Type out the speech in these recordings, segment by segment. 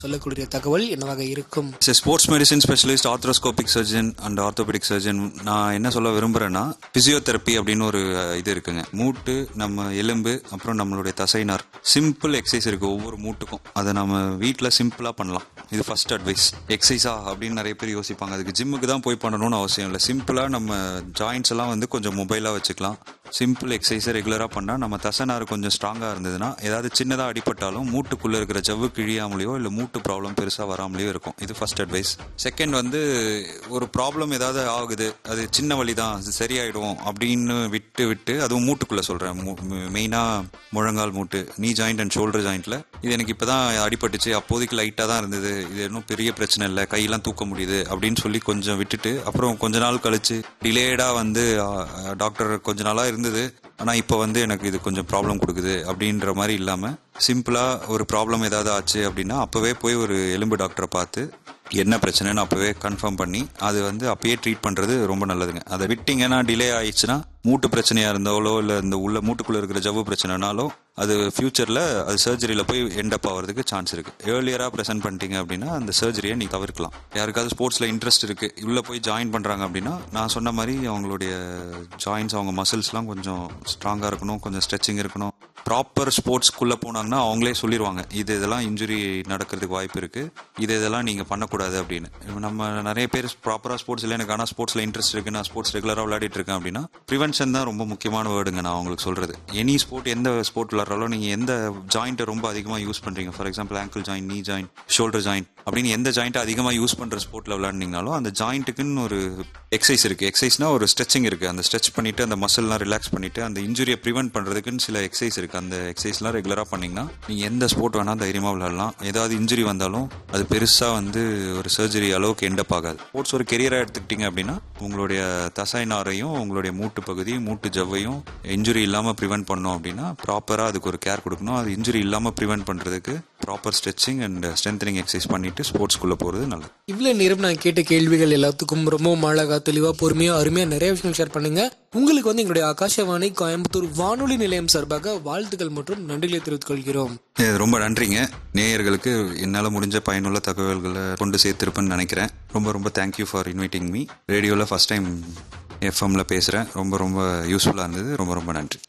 சொல்லக்கூடிய தகவல் என்னவாக இருக்கும் sports medicine specialist arthroscopic surgeon and orthopaedic surgeon நான் என்ன சொல்ல விரும்புறேன்னா பிசியோதெரப்பி அப்படின்னு ஒரு அஹ், இது இருக்குங்க மூட்டு நம்ம எலும்பு அப்புறம் நம்மளுடைய தசைனார் சிம்பிள் எக்ஸசைஸ் இருக்கு ஒவ்வொரு மூட்டுக்கும் அதை நம்ம வீட்டில் சிம்பிளாக பண்ணலாம் இது ஃபர்ஸ்ட் அட்வைஸ் எக்ஸசைஸா அப்படின்னு நிறைய பேர் யோசிப்பாங்க அதுக்கு ஜிம்முக்கு தான் போய் பண்ணணும்னு அவசியம் இல்லை சிம்பிளாக நம்ம ஜாயின்ஸ் எல்லாம் வந்து கொஞ்சம் மொபைலாக வச்சுக்கலாம் சிம்பிள் எக்ஸசைஸை ரெகுலராக பண்ணால் நம்ம தசைநார் கொஞ்சம் ஸ்ட்ராங்காக இருந்ததுன்னா ஏதாவது சின்னதாக அடிபட்டாலும் மூட்டுக்குள்ளே இருக்கிற ஜவ்வு கிழியாமலையோ இல்லை மூட்டு ப்ராப்ளம் பெருசாக வராமலையோ இருக்கும் இது ஃபர்ஸ்ட் அட்வைஸ் செகண்ட் வந்து ஒரு ப்ராப்ளம் ஏதாவது ஆகுது அது சின்ன வழி தான் அது சரியாயிடும் அப்படின்னு விட்டு விட்டு அதுவும் மூட்டுக்குள்ளே சொல்கிறேன் மெயினாக முழங்கால் மூட்டு நீ ஜாயிண்ட் அண்ட் ஷோல்டர் ஜாயிண்ட்டில் இது எனக்கு இப்போ தான் அடிபட்டுச்சு அப்போதைக்கு லைட்டாக தான் இருந்தது இது இன்னும் பெரிய பிரச்சனை இல்லை கையெல்லாம் தூக்க முடியுது அப்படின்னு சொல்லி கொஞ்சம் விட்டுட்டு அப்புறம் கொஞ்ச நாள் கழிச்சு டிலேடாக வந்து டாக்டர் கொஞ்ச நாளாக இருந்தது ஆனால் இப்போ வந்து எனக்கு இது கொஞ்சம் ப்ராப்ளம் கொடுக்குது அப்படின்ற மாதிரி இல்லாமல் சிம்பிளாக ஒரு ப்ராப்ளம் ஏதாவது ஆச்சு அப்படின்னா அப்போவே போய் ஒரு எலும்பு டாக்டரை பார்த்து என்ன பிரச்சனைன்னு அப்போவே கன்ஃபார்ம் பண்ணி அது வந்து அப்பயே ட்ரீட் பண்ணுறது ரொம்ப நல்லதுங்க அதை விட்டிங்கன்னா டிலே ஆயிடுச்சுன்னா மூட்டு பிரச்சனையாக இருந்தாலோ இல்லை இந்த உள்ள மூட்டுக்குள்ளே இருக்கிற ஜவ்வு பிரச்சனைனாலோ அது ஃபியூச்சரில் அது சர்ஜரியில் போய் எண்டப் ஆகிறதுக்கு சான்ஸ் இருக்குது ஏர்லியராக ப்ரெசென்ட் பண்ணிட்டீங்க அப்படின்னா அந்த சர்ஜரியை நீ தவிர்க்கலாம் யாருக்காவது ஸ்போர்ட்ஸில் இன்ட்ரெஸ்ட் இருக்குது உள்ளே போய் ஜாயின் பண்ணுறாங்க அப்படின்னா நான் சொன்ன மாதிரி அவங்களுடைய ஜாயின்ஸ் அவங்க மசில்ஸ்லாம் கொஞ்சம் ஸ்ட்ராங்காக இருக்கணும் கொஞ்சம் ஸ்ட்ரெச்சிங் இருக்கணும் ப்ராப்பர் ஸ்போர்ட்ஸ்க்குள்ளே போனாங்கன்னா அவங்களே சொல்லிடுவாங்க இது இதெல்லாம் இன்ஜுரி நடக்கிறதுக்கு வாய்ப்பு இருக்குது இது இதெல்லாம் நீங்கள் பண்ணக்கூடாது அப்படின்னு இப்ப நம்ம நிறைய பேர் ப்ராப்பராக ஸ்போர்ட்ஸ் இல்லை எனக்கு ஆனால் ஸ்போர்ட்ஸில் இன்ட்ரெஸ்ட் இருக்கு நான் ஸ்போர்ட்ஸ் ரெகுலராக விளையாடிட்டு இருக்கேன் அப்படின்னா ப்ரிவென்ஷன் தான் ரொம்ப முக்கியமான வேர்டுங்க நான் உங்களுக்கு சொல்கிறது எனி ஸ்போர்ட் எந்த ஸ்போர்ட் விளாட்றாலும் நீங்கள் எந்த ஜாயிண்ட்டை ரொம்ப அதிகமாக யூஸ் பண்ணுறீங்க for example ankle joint knee joint shoulder joint அப்படின்னு எந்த ஜாயிண்ட்டை அதிகமாக யூஸ் பண்ணுற ஸ்போர்ட்டில் விளையாண்டிங்கனாலும் அந்த ஜாயிண்ட்டுக்குன்னு ஒரு எக்ஸசைஸ் இருக்குது எக்ஸசைஸ்னா ஒரு ஸ்ட்ரெச்சிங் இருக்குது அந்த ஸ்ட்ரெச் பண்ணிட்டு அந்த மசில்லாம் ரிலாக்ஸ் பண்ணிட்டு அந்த இன்ஜுரியை ப்ரிவென்ட் பண்ணுறதுக்குன்னு சில எக்ஸசைஸ் இருக்குது அந்த எக்ஸசைஸ்லாம் ரெகுலராக பண்ணிங்கன்னா நீங்கள் எந்த ஸ்போர்ட் வேணால் தைரியமாக விளையாடலாம் ஏதாவது இன்ஜுரி வந்தாலும் அது பெருசாக வந்து ஒரு சர்ஜரி அளவுக்கு எண்டப் ஆகாது ஸ்போர்ட்ஸ் ஒரு கெரியராக எடுத்துக்கிட்டீங்க அப்படின்னா உங்களுடைய தசை நாரையும் உங்களுடைய மூட்டு பகுதி மூட்டு ஜவ்வையும் இன்ஜுரி இல்லாமல் ப்ரிவென்ட் பண்ணோம் அப்படின்னா ப்ராப்பராக அதுக்கு ஒரு கேர் கொடுக்கணும் அது இன்ஜுரி இல்லாமல் ப்ரிவென்ட் பண்ணுறதுக்கு proper stretching and strengthening exercise பண்ணிட்டு ஸ்போர்ட்ஸ்குள்ளே போகிறது நல்லது இவ்வளவு நேரம் நான் கேட்ட கேள்விகள் எல்லாத்துக்கும் ரொம்ப அழகா தெளிவா பொறுமையா அருமையா நிறைய விஷயங்கள் ஷேர் பண்ணுங்க உங்களுக்கு வந்து எங்களுடைய ஆகாஷவாணி கோயம்புத்தூர் வானொலி நிலையம் சார்பாக வாழ்த்துக்கள் மற்றும் நன்றிகளை தெரிவித்துக் கொள்கிறோம் இது ரொம்ப நன்றிங்க நேயர்களுக்கு என்னால் முடிஞ்ச பயனுள்ள தகவல்களை கொண்டு சேர்த்திருப்பேன்னு நினைக்கிறேன் ரொம்ப ரொம்ப தேங்க்யூ ஃபார் இன்வைட்டிங் மீ ரேடியோவில் ஃபர்ஸ்ட் டைம் எஃப்எம்ல பேசுகிறேன் ரொம்ப ரொம்ப யூஸ்ஃபுல்லாக இருந்தது ரொம்ப ரொம்ப நன்றி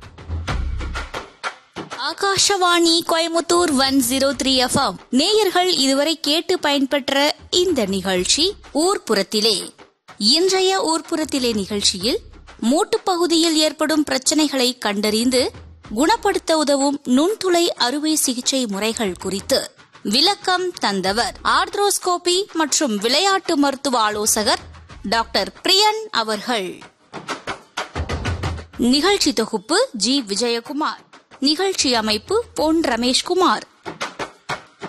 Akashvani Coimbatore one zero three FM நேயர்கள் இதுவரை கேட்டு பயன்பெற்ற இந்த நிகழ்ச்சி ஊர்ப்புறத்திலே இன்றைய ஊர்ப்புறத்திலே நிகழ்ச்சியில் மூட்டுப் பகுதியில் ஏற்படும் பிரச்சனைகளை கண்டறிந்து குணப்படுத்த உதவும் நுண்துளை அறுவை சிகிச்சை முறைகள் குறித்து விளக்கம் தந்தவர் ஆர்த்ரோஸ்கோபி மற்றும் விளையாட்டு மருத்துவ ஆலோசகர் டாக்டர் பிரியன் அவர்கள் நிகழ்ச்சி தொகுப்பு ஜி விஜயகுமார் நிகழ்ச்சி அமைப்பு பொன் ரமேஷ்குமார்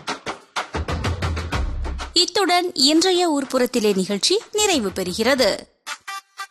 இத்துடன் இன்றைய ஊர்ப்புறத்திலே நிகழ்ச்சி நிறைவு பெறுகிறது